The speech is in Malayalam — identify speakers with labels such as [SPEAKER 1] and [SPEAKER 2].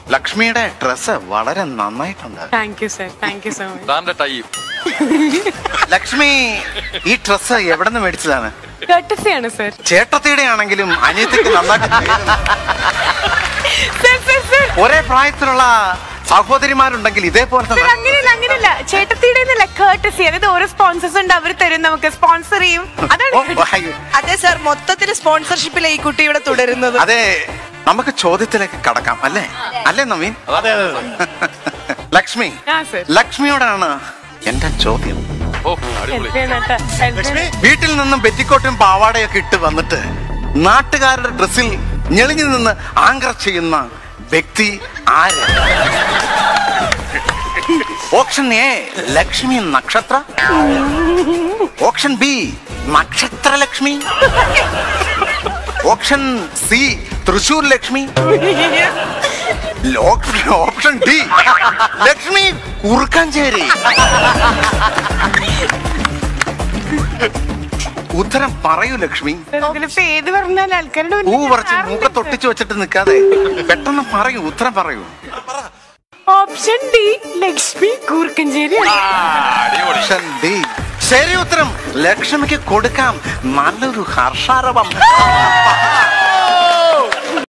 [SPEAKER 1] ലക്ഷ്മിയുടെ ഡ്രസ്സ് വളരെ നന്നായിട്ടുണ്ട്
[SPEAKER 2] thank you sir thank you so much
[SPEAKER 3] താന്റെ ടൈം
[SPEAKER 1] ലക്ഷ്മി ഈ ഡ്രസ്സ് എവിടെ നിന്ന് മേടിച്ചതാണ്
[SPEAKER 2] കട്ടസി ആണ് സർ
[SPEAKER 1] ചേട്ടത്തിയുടെ ആണെങ്കിലും അനിയത്തിക്ക് നന്നായിട്ട് ചേരുന്നു.
[SPEAKER 2] സർ സർ സർ
[SPEAKER 1] ഒരേ പ്രായത്തിലുള്ള സഹോദരിമാരുണ്ടെങ്കിൽ ഇതേപോലത്തെ
[SPEAKER 2] സർ അങ്ങനെയല്ല അങ്ങനെയല്ല ചേട്ടത്തിയുടെ അല്ല കേട്ടസി അതായത് ഓരോ സ്പോൺസേഴ്സ് ഉണ്ട് അവർ തരും നമുക്ക് സ്പോൺസർ ചെയ്യും അതാണ്
[SPEAKER 1] ഓ, അയ്യോ.
[SPEAKER 4] അതെ സാർ മൊത്തത്തിൽ സ്പോൺസർഷിപ്പിലെ ഈ കുട്ടി ഇവിടെ തുടരുന്നത്
[SPEAKER 1] അതെ നമുക്ക് ചോദ്യത്തിലേക്ക് കടക്കാം അല്ലേ അല്ലേ നവീൻ
[SPEAKER 5] അതെ അതെ അതെ.
[SPEAKER 1] ലക്ഷ്മി
[SPEAKER 2] ആ സർ
[SPEAKER 1] ലക്ഷ്മിയോടാണ് എന്റെ ചോദ്യം
[SPEAKER 3] ഓ അടിപൊളി
[SPEAKER 5] ലക്ഷ്മി
[SPEAKER 1] വീട്ടിൽ നിന്നും പെറ്റിക്കോട്ടും പാവാടയൊക്കെ ഇട്ട് വന്നിട്ട് നാട്ടുകാരുടെ ഡ്രസ്സിൽ ഞെളിഞ്ഞു നിന്ന് ആങ്കർ ചെയ്യുന്ന വ്യക്തി ആര് ഓപ്ഷൻ എ ലക്ഷ്മി നക്ഷത്ര option B Nakshatra Lakshmi option C Thrissur Lakshmi option option D Lakshmi Kurukkancheri ഉത്തരം പറയൂ ലക്ഷ്മി
[SPEAKER 2] ഇതിലിപ്പോ ഏത് പറഞ്ഞാലും ആൾക്കാരുടെ
[SPEAKER 1] പൂ
[SPEAKER 2] മുന്നിൽ
[SPEAKER 1] പറിച്ച്
[SPEAKER 2] മാറില്ല,
[SPEAKER 1] മൂക്കത്തൊട്ടിച്ച് വെച്ചിട്ട് നിൽക്കാതെ പെട്ടെന്ന് പറയൂ ഉത്തരം പറയൂ
[SPEAKER 2] sir. Option D Lakshmi Koorkancheri
[SPEAKER 3] അടിപൊളി
[SPEAKER 1] ഓപ്ഷൻ ഡി ശരി ഉത്തരം ലക്ഷ്മിക്ക് കൊടുക്കാം നല്ലൊരു ഹർഷാരവം